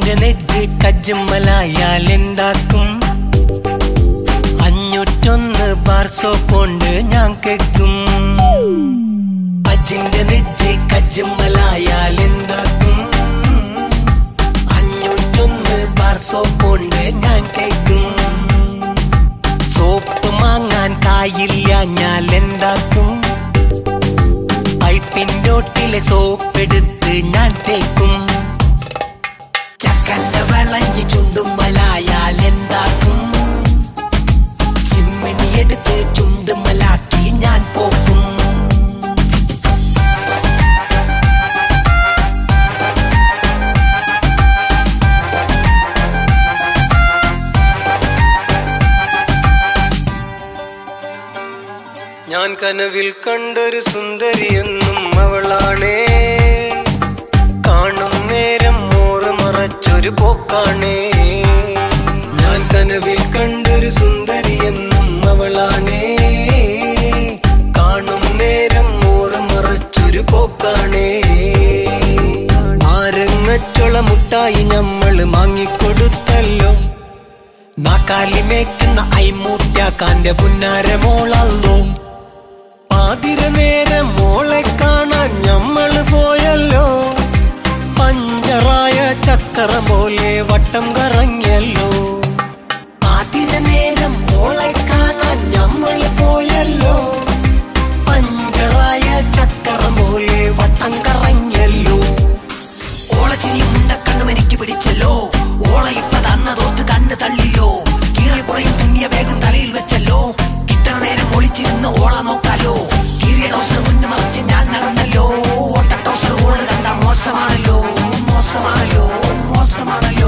അജിന്റെ net കജ്ജുമ്മലായാൽ എന്താക്കും അഞ്ഞൂറ്റൊന്ന് bar സോപ്പുണ്ട് ഞാൻ കേക്കും അജിന്റെ നെറ്റ് കജ്ജുമ്മലായാൽ എന്താക്കും അഞ്ഞൂറ്റൊന്ന് ബാർ സോപ്പുണ്ട് ഞാൻ കേക്കും സോപ്പ് മാങ്ങാൻ കായില്ല ഞാൻ എന്താക്കും പൈപ്പിൻ്റോട്ടിലെ സോപ്പെടുത്ത് ഞാൻ തേക്കും ചക്കന്റെ വിളഞ്ഞ് ചുണ്ടുമ്മലായാൽ എന്താക്കും ചിമ്മിണി എടുത്ത് ചുണ്ടുമ്മലാക്കി ഞാൻ പോക്കും ഞാൻ കനവിൽ കണ്ടൊരു സുന്ദരിയെന്നും അവളാണേ കാണും നേരം മോറ് മറച്ചൊരു പോക്കാണേ ഞാൻ കനവിൽ കണ്ടൊരു സുന്ദരിയെന്നും അവളാണേ കാണും നേരം മോറ് മറച്ചൊരു പോക്കാണേ ആരങ്ങച്ചുള മുട്ടായി ഞമ്മള് മാങ്ങിക്കൊടുത്തല്ലോ നാക്കാലി മേക്കുന്ന ഐമൂറ്റാക്കാന്റെ പുന്നാരമോളല്ലോ പാതിര നേരം മോളെ കാണാൻ ഞമ്മള് പോയല്ലോ പഞ്ചറായ ചക്കര പോലെ വട്ടം കറങ്ങിയല്ലോ പാതിര നേരം മോളെ കാണാൻ ഞമ്മള് പോയല്ലോ പഞ്ചറായ ചക്കര പോലെ വട്ടം കറങ്ങിയല്ലോ ഓളച്ചിരി മുണ്ടക്കണ്ണും എനിക്ക് പിടിച്ചല്ലോ ഓള ഇപ്പൊ തന്നതോത്ത് കണ്ണ് തള്ളിയോ കീറിയ കുറയും തുന്നിയ വേഗം തലയിൽ വെച്ചല്ലോ കിട്ടണ നേരം ഒളിച്ചിരുന്ന് ഓള നോക്കാലോ കീറിയ ടൗസർ മുന്നു മറിച്ച് ഞാൻ നടന്നല്ലോ ഓട്ട ടൗസർ ഓള് കണ്ട മോശമാണല്ലോ മോശമാണല്ലോ മോശമാണല്ലോ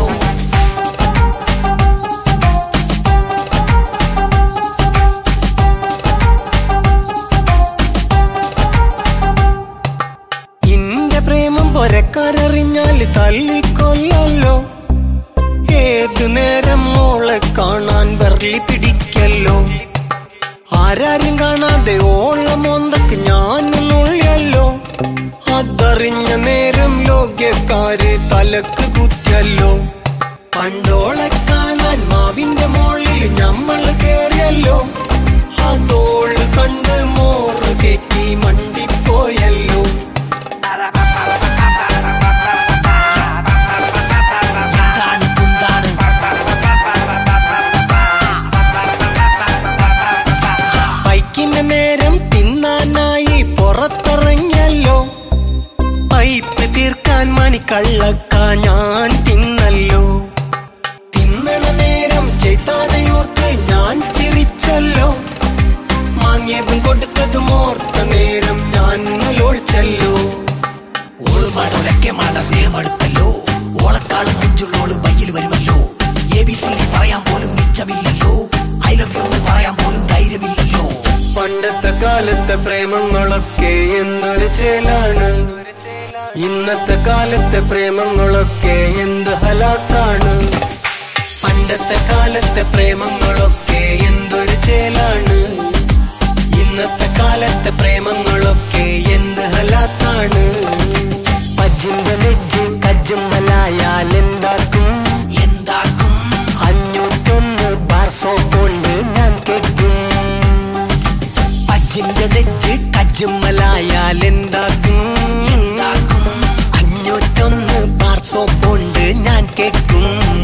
ഇന്റെ പ്രേമം പൊരക്കാരറിഞ്ഞാൽ തല്ലിക്കൊല്ലല്ലോ ഏതു നേരം മോളെ കാണാൻ വെറലി പിടിക്കല്ലോ ആരാരും കാണാതെ ഓളം ഒന്നക്ക് ഞാനൊന്നുള്ളല്ലോ അതറിഞ്ഞ നേരം ലോക്യക്കാര് തലക്ക് കുത്തിയല്ലോ പണ്ടോളെ കാണാൻ മാവിന്റെ മോളിൽ ഞമ്മള് കേറിയല്ലോ അതോള് കണ്ട് മോറ് കെറ്റി മണ്ടിപ്പോയല്ലോ എന്താണ് കുന്താണ് പൈക്കിന്റെ നേരം തിന്നാനായി പുറത്തിറങ്ങിയല്ലോ പൈപ്പ് തീർക്കാൻ മണിക്കള്ളക്ക ഞാൻ തിന്നല്ലോ തിന്നണ നേരം ചെയ്താനയോർത്ത് ഞാൻ ചിരിച്ചല്ലോ മാങ്ങിയതും കൊടുത്തതും ഓർത്ത നേരം ഞാൻ നലോളിച്ചല്ലോ ഓളുമാടൊലക്കെ മാണ്ട സ്നേഹമെടുത്തല്ലോ ഓളക്കാളും നെഞ്ചുള്ളോള് ബയ്യിൽ വരുമല്ലോ എ ബി സി പറയാൻ പോലും നിച്ചമില്ലല്ലോ ഐ ലവ് യു എന്ന് പറയാൻ പോലും ധൈര്യമില്ലല്ലോ പണ്ടത്തെ കാലത്തെ പ്രേമങ്ങളൊക്കെ എന്തൊരു ചേലാണ് ഇന്നത്തെ കാലത്തെ പ്രേമങ്ങളൊക്കെ എന്ത് ഹലാക്കാണ് പണ്ടത്തെ കാലത്തെ പ്രേമങ്ങളൊക്കെ എന്തൊരു ചേലാണ് ഇന്നത്തെ കാലത്തെ പ്രേമങ്ങളൊക്കെ എന്ത് ഹലാക്കാണ് പജിന്റെ നെജ്ജ് കജ്ജുമ്മലായാൽ എന്താക്കും എന്താക്കും അഞ്ഞൂറ്റൊന്ന് ബാർ സോപ്പുണ്ട് ഞാൻ കേൾക്കും അജിന്റെ നെഞ്ച് കജ്ജുമ്മലായാൽ എന്താക്കും എന്താക്കും അഞ്ഞൂറ്റൊന്ന് ബാർ സോപ്പുണ്ട് ഞാൻ കേൾക്കും